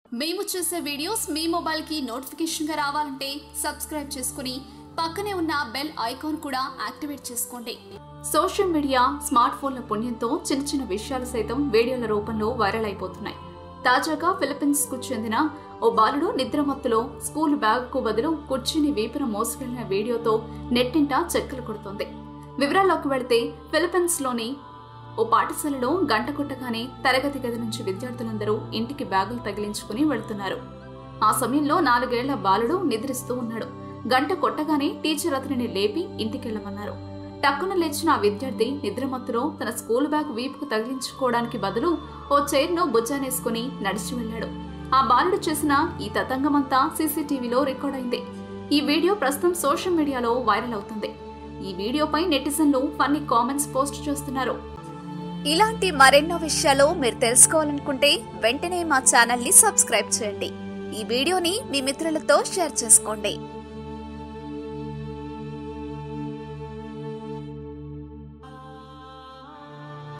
మేము చేసే వీడియోస్ మీ మొబైల్కి నోటిఫికేషన్గా రావాలంటే సబ్స్క్రైబ్ చేసుకుని పక్కనే ఉన్న బెల్ ఐకాన్ కూడా యాక్టివేట్ చేసుకోండి సోషల్ మీడియా స్మార్ట్ ఫోన్ల పుణ్యంతో చిన్న చిన్న విషయాలు సైతం వీడియోల రూపంలో వైరల్ అయిపోతున్నాయి తాజాగా ఫిలిప్పీన్స్ కు చెందిన ఓ బాలుడు నిద్రమత్తులో స్కూల్ బ్యాగ్ కు బదులు కుర్చీని వీపున మోసుకెళ్లిన వీడియోతో నెట్టింట చెక్కలు కొడుతోంది వివరాల్లోకి వెళితే ఫిలిప్పీన్స్ లోని ఓ పాఠశాలలో గంట కొట్టగానే తరగతి గది నుంచి విద్యార్థులందరూ ఇంటికి బ్యాగులు తగిలించుకుని వెళ్తున్నారు ఆ సమయంలో నాలుగేళ్ల బాలుడు నిద్రిస్తూ ఉన్నాడు గంట కొట్టగానే టీచర్ అతనిని లేపి ఇంటికెళ్లమన్నారు టక్కున లేచిన ఆ విద్యార్థి నిద్రమత్తులో తన స్కూల్ బ్యాగ్ వీపుకు తగిలించుకోవడానికి బదులు ఓ చైర్ను బుజ్జానేసుకుని నడిచి వెళ్లాడు ఆ బాలుడు చేసిన ఈ తతంగమంతా సీసీటీవీలో రికార్డ్ అయింది ఈ వీడియో ప్రస్తుతం సోషల్ మీడియాలో వైరల్ అవుతుంది ఈ వీడియోపై నెటిజన్లు ఫన్నీ కామెంట్స్ పోస్ట్ చేస్తున్నారు ఇలాంటి మరెన్నో విషయాలు మీరు తెలుసుకోవాలనుకుంటే వెంటనే మా ఛానల్ ని సబ్స్క్రైబ్ చేయండి ఈ వీడియోని మీ మిత్రులతో షేర్ చేసుకోండి